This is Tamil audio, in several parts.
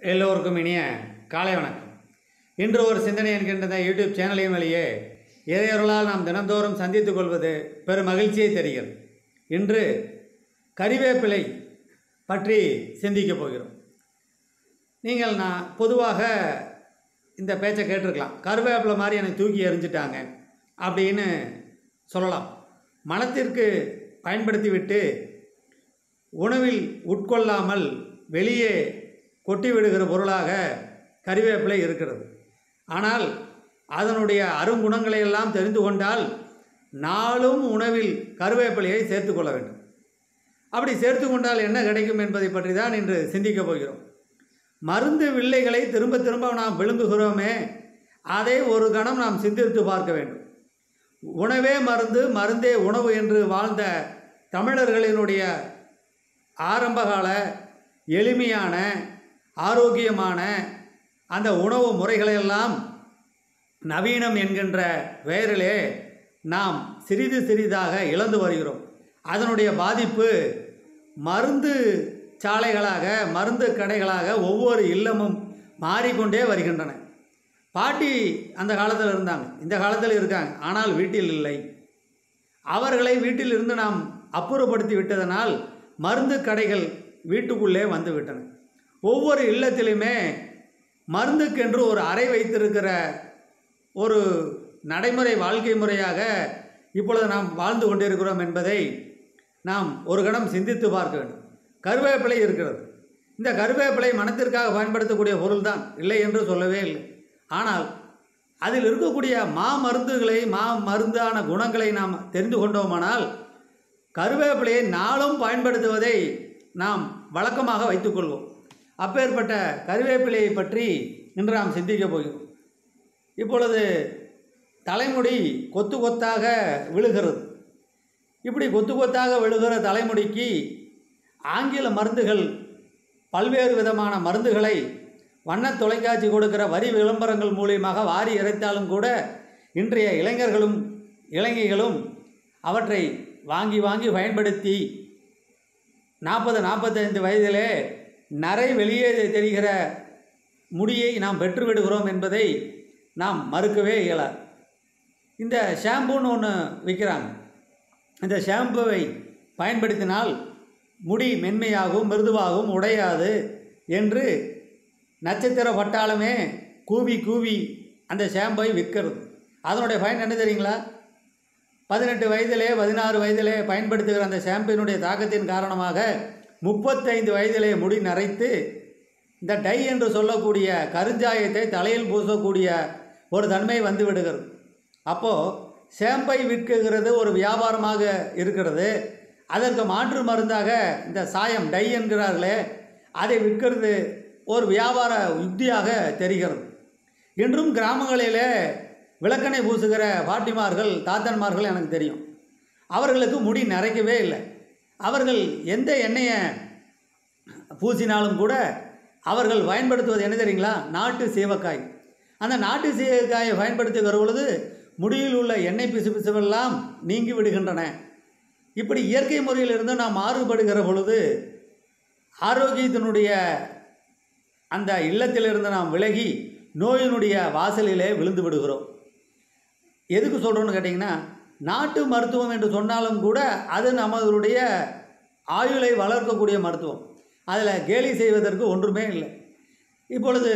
எல்லோருக்கும் இனிய காலை வணக்கம் இன்று ஒரு சிந்தனை என்கின்ற இந்த யூடியூப் சேனலின் வழியே இறையொருளால் நாம் தினந்தோறும் சந்தித்துக் கொள்வது பெரும் மகிழ்ச்சியை தருகிறது இன்று கறிவேப்பிலை பற்றி சிந்திக்கப் போகிறோம் நீங்கள் நான் பொதுவாக இந்த பேச்சை கேட்டிருக்கலாம் கருவேப்பிலை மாதிரி என்னை தூக்கி எறிஞ்சிட்டாங்க அப்படின்னு சொல்லலாம் மனத்திற்கு பயன்படுத்திவிட்டு உணவில் உட்கொள்ளாமல் வெளியே கொட்டி விடுகிற பொருளாக கறிவேப்பிலை இருக்கிறது ஆனால் அதனுடைய அருங்குணங்களை எல்லாம் தெரிந்து கொண்டால் நாளும் உணவில் கருவேப்பிலையை சேர்த்துக்கொள்ள வேண்டும் அப்படி சேர்த்து கொண்டால் என்ன கிடைக்கும் என்பதை பற்றி தான் இன்று சிந்திக்கப் போகிறோம் மருந்து வில்லைகளை திரும்ப திரும்ப நாம் விழுங்குகிறோமே அதை ஒரு கணம் நாம் சிந்தித்து பார்க்க வேண்டும் உணவே மருந்து மருந்தே உணவு என்று வாழ்ந்த தமிழர்களினுடைய ஆரம்பகால எளிமையான ஆரோக்கியமான அந்த உணவு முறைகளையெல்லாம் நவீனம் என்கின்ற பெயரிலே நாம் சிறிது சிறிதாக இழந்து வருகிறோம் அதனுடைய பாதிப்பு மருந்து சாலைகளாக மருந்து கடைகளாக ஒவ்வொரு இல்லமும் மாறிக்கொண்டே வருகின்றன பாட்டி அந்த காலத்தில் இருந்தாங்க இந்த காலத்தில் இருக்காங்க ஆனால் வீட்டில் இல்லை அவர்களை வீட்டில் இருந்து நாம் அப்புறப்படுத்தி விட்டதனால் மருந்து கடைகள் வீட்டுக்குள்ளே வந்து விட்டன ஒவ்வொரு இல்லத்திலுமே மருந்துக்கென்று ஒரு அறை வைத்திருக்கிற ஒரு நடைமுறை வாழ்க்கை முறையாக இப்பொழுது நாம் வாழ்ந்து கொண்டிருக்கிறோம் என்பதை நாம் ஒரு கணம் சிந்தித்து பார்க்க வேண்டும் கருவேப்பிலை இருக்கிறது இந்த கருவேப்பிலை மனத்திற்காக பயன்படுத்தக்கூடிய பொருள்தான் இல்லை என்று சொல்லவே இல்லை ஆனால் அதில் இருக்கக்கூடிய மா மருந்துகளை மா மருந்தான குணங்களை நாம் தெரிந்து கொண்டோமானால் கருவேப்பிலையை நாளும் பயன்படுத்துவதை நாம் வழக்கமாக வைத்துக்கொள்வோம் அப்பேற்பட்ட கருவேப்பிலையை பற்றி இன்று நாம் சிந்திக்கப் போகிறோம் இப்பொழுது தலைமுடி கொத்து கொத்தாக விழுகிறது இப்படி கொத்து கொத்தாக விழுகிற தலைமுடிக்கு ஆங்கில மருந்துகள் பல்வேறு விதமான மருந்துகளை வண்ண தொலைக்காட்சி கொடுக்கிற வரி விளம்பரங்கள் மூலியமாக வாரி இறைத்தாலும் கூட இன்றைய இளைஞர்களும் இளைஞர்களும் அவற்றை வாங்கி வாங்கி பயன்படுத்தி நாற்பது நாற்பத்தைந்து வயதிலே நரை வெளியே தெரிகிற முடியை நாம் பெற்றுவிடுகிறோம் என்பதை நாம் மறுக்கவே இயலாது இந்த ஷாம்புன்னு ஒன்று விற்கிறாங்க இந்த ஷாம்புவை பயன்படுத்தினால் முடி மென்மையாகவும் மிருதுவாகவும் உடையாது என்று நட்சத்திர பட்டாளமே கூவி கூவி அந்த ஷாம்பை விற்கிறது அதனுடைய பயன் என்ன தெரியுங்களா பதினெட்டு வயதிலே பதினாறு வயதிலே பயன்படுத்துகிற அந்த ஷாம்பினுடைய தாக்கத்தின் காரணமாக முப்பத்தைந்து வயதிலே முடி நரைத்து இந்த டை என்று சொல்லக்கூடிய கருஞ்சாயத்தை தலையில் பூசக்கூடிய ஒரு தன்மை வந்து விடுகிறது அப்போது ஷாம்பை விற்குகிறது ஒரு வியாபாரமாக இருக்கிறது அதற்கு மாற்று மருந்தாக இந்த சாயம் டை என்கிறார்களே அதை விற்கிறது ஒரு வியாபார யுக்தியாக தெரிகிறது இன்றும் கிராமங்களிலே விளக்கணை பூசுகிற பாட்டிமார்கள் தாத்தன்மார்கள் எனக்கு தெரியும் அவர்களுக்கு முடி நரைக்கவே இல்லை அவர்கள் எந்த எண்ணெயை பூசினாலும் கூட அவர்கள் பயன்படுத்துவது என்ன தெரியுங்களா நாட்டு சீவக்காய் அந்த நாட்டு சீவக்காயை பயன்படுத்துகிற பொழுது முடியில் உள்ள எண்ணெய் பிசுபிசுவெல்லாம் நீங்கி விடுகின்றன இப்படி இயற்கை முறையிலிருந்து நாம் மாறுபடுகிற பொழுது ஆரோக்கியத்தினுடைய அந்த இல்லத்திலிருந்து நாம் விலகி நோயினுடைய வாசலிலே விழுந்து விடுகிறோம் எதுக்கு சொல்கிறோன்னு கேட்டிங்கன்னா நாட்டு மருத்துவம் என்று சொன்னாலும் கூட அது நம்மளுடைய ஆயுளை வளர்க்கக்கூடிய மருத்துவம் அதில் கேலி செய்வதற்கு ஒன்றுமே இல்லை இப்பொழுது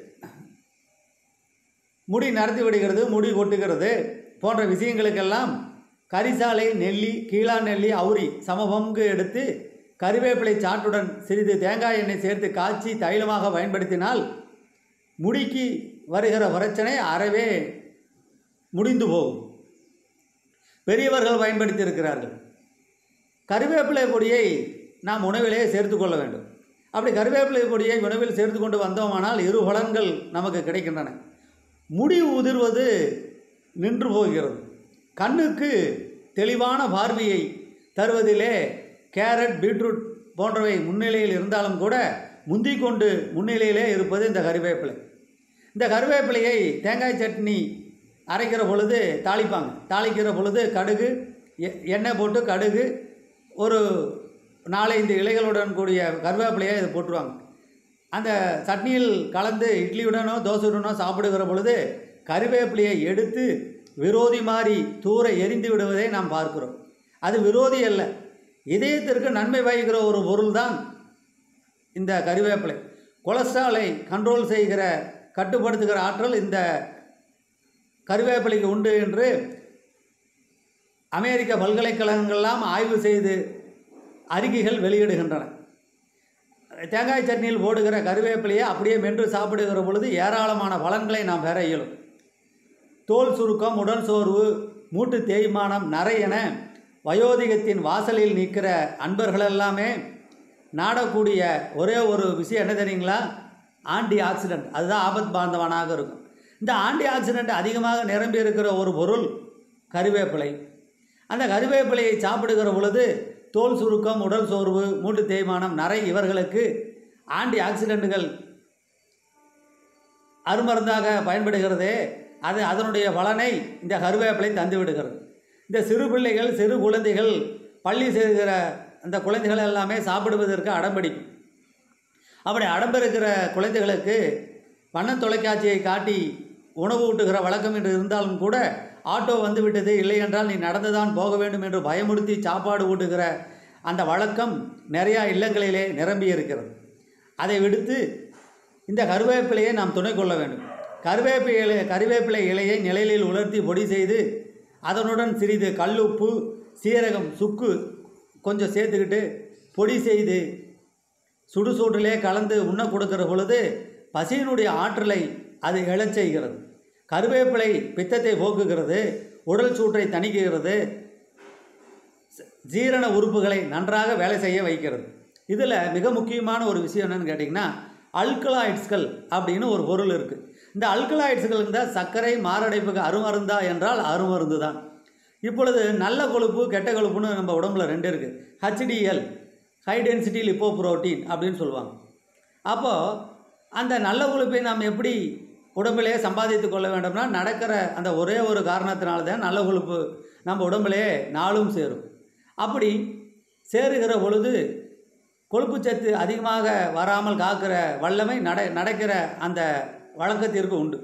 முடி நரத்தி விடுகிறது முடி கொட்டுகிறது போன்ற விஷயங்களுக்கெல்லாம் கரிசாலை நெல்லி கீழா நெல்லி அவுரி சம பங்கு எடுத்து கருவேப்பிலை சாற்றுடன் சிறிது தேங்காய் எண்ணெய் சேர்த்து காய்ச்சி தைலமாக பயன்படுத்தினால் முடிக்கு வருகிற பிரச்சனை அறவே முடிந்து போகும் பெரியவர்கள் பயன்படுத்தி இருக்கிறார்கள் கருவேப்பிலை பொடியை நாம் உணவிலே சேர்த்து கொள்ள வேண்டும் அப்படி கருவேப்பிலை பொடியை உணவில் சேர்த்து கொண்டு வந்தோமானால் இரு பலன்கள் நமக்கு கிடைக்கின்றன முடி உதிர்வது நின்று போகிறது கண்ணுக்கு தெளிவான பார்வையை தருவதிலே கேரட் பீட்ரூட் போன்றவை முன்னிலையில் இருந்தாலும் கூட முந்திக் கொண்டு முன்னிலையிலே இருப்பது இந்த கருவேப்பிலை இந்த கருவேப்பிலையை தேங்காய் சட்னி அரைக்கிற பொழுது தாளிப்பாங்க தாளிக்கிற பொழுது கடுகு எ- எண்ணெய் போட்டு கடுகு ஒரு நாலஞ்சு இலைகளுடன் கூடிய கருவேப்பிலையை இது போட்டுருவாங்க அந்த சட்னியில் கலந்து இட்லியுடனோ தோசையுடனோ சாப்பிடுகிற பொழுது கருவேப்பிலையை எடுத்து விரோதி மாதிரி தூர எரிந்து விடுவதை நாம் பார்க்கிறோம் அது விரோதி அல்ல இதயத்திற்கு நன்மை வகிக்கிற ஒரு பொருள் தான் இந்த கருவேப்பிலை கொலஸ்ட்ராலை கண்ட்ரோல் செய்கிற கட்டுப்படுத்துகிற ஆற்றல் இந்த கருவேப்பிலைக்கு உண்டு என்று அமெரிக்க பல்கலைக்கழகங்கள்லாம் ஆய்வு செய்து அறிக்கைகள் வெளியிடுகின்றன தேங்காய் சட்னியில் போடுகிற கருவேப்பிலையை அப்படியே மென்று சாப்பிடுகிற பொழுது ஏராளமான பலன்களை நாம் பெற இயலும் தோல் சுருக்கம் உடல் சோர்வு மூட்டு தேய்மானம் நரை என வயோதிகத்தின் வாசலில் நிற்கிற அன்பர்கள் எல்லாமே நாடக்கூடிய ஒரே ஒரு விஷயம் என்ன தெரியுங்களா ஆன்டி ஆக்சிடென்ட் அதுதான் ஆபத் பாந்தவனாக இருக்கும் இந்த ஆன்டி ஆக்சிடென்ட் அதிகமாக நிரம்பி இருக்கிற ஒரு பொருள் கருவேப்பிலை அந்த கருவேப்பிலையை சாப்பிடுகிற பொழுது தோல் சுருக்கம் உடல் சோர்வு மூட்டு தேய்மானம் நரை இவர்களுக்கு ஆன்டி ஆக்சிடென்ட்டுகள் அருமருந்தாக பயன்படுகிறதே அது அதனுடைய பலனை இந்த கருவேப்பிலை தந்து விடுகிறது இந்த சிறு பிள்ளைகள் சிறு குழந்தைகள் பள்ளி சேர்கிற அந்த குழந்தைகள் எல்லாமே சாப்பிடுவதற்கு அடம்பிடிக்கும் அப்படி அடம்பிருக்கிற குழந்தைகளுக்கு வண்ண தொலைக்காட்சியை காட்டி உணவு ஊட்டுகிற வழக்கம் என்று இருந்தாலும் கூட ஆட்டோ வந்து விட்டது இல்லை என்றால் நீ நடந்துதான் போக வேண்டும் என்று பயமுறுத்தி சாப்பாடு ஊட்டுகிற அந்த வழக்கம் நிறையா இல்லங்களிலே நிரம்பி இருக்கிறது அதை விடுத்து இந்த கருவேப்பிலையை நாம் துணை கொள்ள வேண்டும் கருவேப்பிலை இலை கருவேப்பிலை இலையை நிழலில் உலர்த்தி பொடி செய்து அதனுடன் சிறிது கல்லுப்பு சீரகம் சுக்கு கொஞ்சம் சேர்த்துக்கிட்டு பொடி செய்து சுடுசூட்டிலே கலந்து உண்ண கொடுக்கிற பொழுது பசியினுடைய ஆற்றலை அது எழச் செய்கிறது கருவேப்பிலை பித்தத்தை போக்குகிறது உடல் சூட்டை தணிக்குகிறது ச- ஜீரண உறுப்புகளை நன்றாக வேலை செய்ய வைக்கிறது இதில் மிக முக்கியமான ஒரு விஷயம் என்னன்னு கேட்டிங்கன்னா அல்கலாய்ட்ஸ்கள் அப்படின்னு ஒரு பொருள் இருக்குது இந்த அல்கலாய்ட்ஸ்கள் இருந்தால் சர்க்கரை மாரடைப்புக்கு அருமருந்தா என்றால் அருமருந்து தான் இப்பொழுது நல்ல கொழுப்பு கெட்ட கொழுப்புன்னு நம்ம உடம்புல ரெண்டு இருக்குது HDL high density lipoprotein அப்படின்னு சொல்லுவாங்க அப்போது அந்த நல்ல கொழுப்பை நாம் எப்படி உடம்பிலே சம்பாதித்து கொள்ள வேண்டும்னா நடக்கிற அந்த ஒரே ஒரு காரணத்தினால தான் நல்ல கொழுப்பு நம்ம உடம்பிலே நாளும் சேரும் அப்படி சேருகிற பொழுது கொழுப்புச்சத்து அதிகமாக வராமல் காக்கிற வல்லமை நட நடக்கிற அந்த வழக்கத்திற்கு உண்டு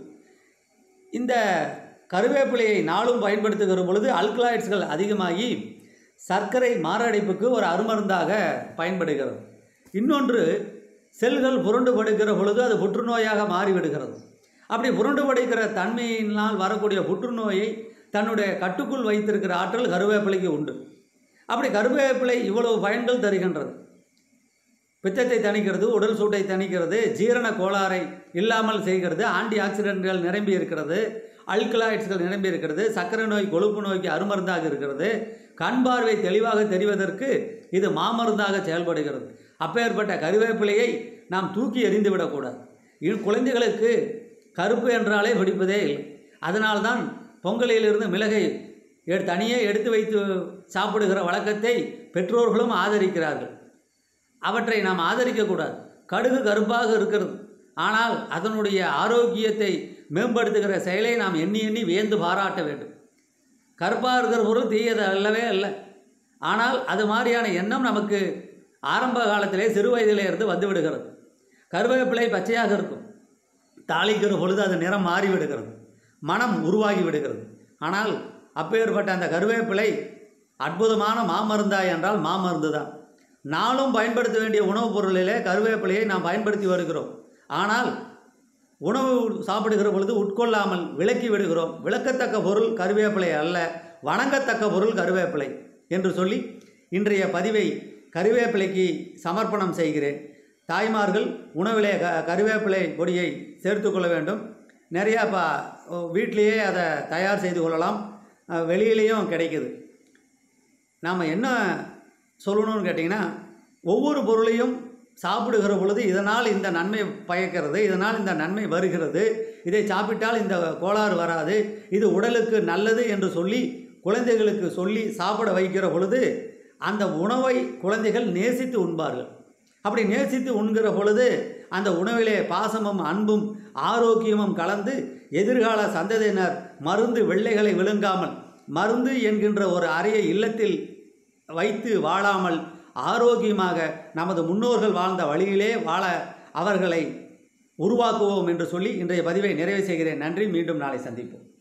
இந்த கருவேப்பிலையை நாளும் பயன்படுத்துகிற பொழுது அல்கலாய்ட்ஸ்கள் அதிகமாகி சர்க்கரை மாரடைப்புக்கு ஒரு அருமருந்தாக பயன்படுகிறது இன்னொன்று செல்கள் புரண்டு படுகிற பொழுது அது புற்றுநோயாக மாறிவிடுகிறது அப்படி புரண்டு படுகிற தன்மையினால் வரக்கூடிய புற்றுநோயை தன்னுடைய கட்டுக்குள் வைத்திருக்கிற ஆற்றல் கருவேப்பிலைக்கு உண்டு அப்படி கருவேப்பிலை இவ்வளவு பயன்கள் தருகின்றது பித்தத்தை தணிக்கிறது உடல் சூட்டை தணிக்கிறது ஜீரண கோளாறை இல்லாமல் செய்கிறது ஆன்டி ஆக்சிடென்ட்கள் நிரம்பி இருக்கிறது அல்கலாய்ட்ஸ்கள் நிரம்பி இருக்கிறது சர்க்கரை நோய் கொழுப்பு நோய்க்கு அருமருந்தாக இருக்கிறது கண் பார்வை தெளிவாக தெரிவதற்கு இது மாமருந்தாக செயல்படுகிறது அப்பேற்பட்ட கருவேப்பிலையை நாம் தூக்கி எறிந்து விடக்கூடாது இ- குழந்தைகளுக்கு கருப்பு என்றாலே பிடிப்பதே இல்லை அதனால்தான் பொங்கலிலிருந்து மிளகை எடு தனியே எடுத்து வைத்து சாப்பிடுகிற வழக்கத்தை பெற்றோர்களும் ஆதரிக்கிறார்கள் அவற்றை நாம் ஆதரிக்கக்கூடாது கடுகு கருப்பாக இருக்கிறது ஆனால் அதனுடைய ஆரோக்கியத்தை மேம்படுத்துகிற செயலை நாம் எண்ணி எண்ணி வியந்து பாராட்ட வேண்டும் கருப்பாக இருக்கிற பொருள் தீயது அல்லவே அல்ல ஆனால் அது மாதிரியான எண்ணம் நமக்கு ஆரம்ப காலத்திலே சிறு வயதிலே இருந்து வந்து விடுகிறது கருவேப்பிலை பச்சையாக இருக்கும் தாளிக்கிற பொழுது அது நிறம் மாறி விடுகிறது மனம் உருவாகி விடுகிறது ஆனால் அப்பேற்பட்ட அந்த கருவேப்பிலை அற்புதமான மாமருந்தா என்றால் மாமருந்து தான் நாளும் பயன்படுத்த வேண்டிய உணவுப் பொருளிலே கருவேப்பிலையை நாம் பயன்படுத்தி வருகிறோம் ஆனால் உணவு சாப்பிடுகிற பொழுது உட்கொள்ளாமல் விலக்கி விடுகிறோம் விளக்கத்தக்க பொருள் கருவேப்பிலை அல்ல வணங்கத்தக்க பொருள் கருவேப்பிலை என்று சொல்லி இன்றைய பதிவை கருவேப்பிலைக்கு சமர்ப்பணம் செய்கிறேன் தாய்மார்கள் உணவிலே க கருவேப்பிலை பொடியை சேர்த்து கொள்ள வேண்டும் நிறையா இப்போ வீட்டிலேயே அதை தயார் செய்து கொள்ளலாம் அஹ், வெளியிலேயும் கிடைக்குது நாம் என்ன சொல்லணும்னு கேட்டிங்கன்னா ஒவ்வொரு பொருளையும் சாப்பிடுகிற பொழுது இதனால் இந்த நன்மை பயக்கிறது இதனால் இந்த நன்மை வருகிறது இதை சாப்பிட்டால் இந்த கோளாறு வராது இது உடலுக்கு நல்லது என்று சொல்லி குழந்தைகளுக்கு சொல்லி சாப்பிட வைக்கிற பொழுது அந்த உணவை குழந்தைகள் நேசித்து உண்பார்கள் அப்படி நேசித்து உண்கிற பொழுது அந்த உணவிலே பாசமும் அன்பும் ஆரோக்கியமும் கலந்து எதிர்கால சந்ததியினர் மருந்து வெள்ளைகளை விழுங்காமல் மருந்து என்கின்ற ஒரு அறைய இல்லத்தில் வைத்து வாழாமல் ஆரோக்கியமாக நமது முன்னோர்கள் வாழ்ந்த வழியிலே வாழ அவர்களை உருவாக்குவோம் என்று சொல்லி இன்றைய பதிவை நிறைவு செய்கிறேன் நன்றி மீண்டும் நாளை சந்திப்போம்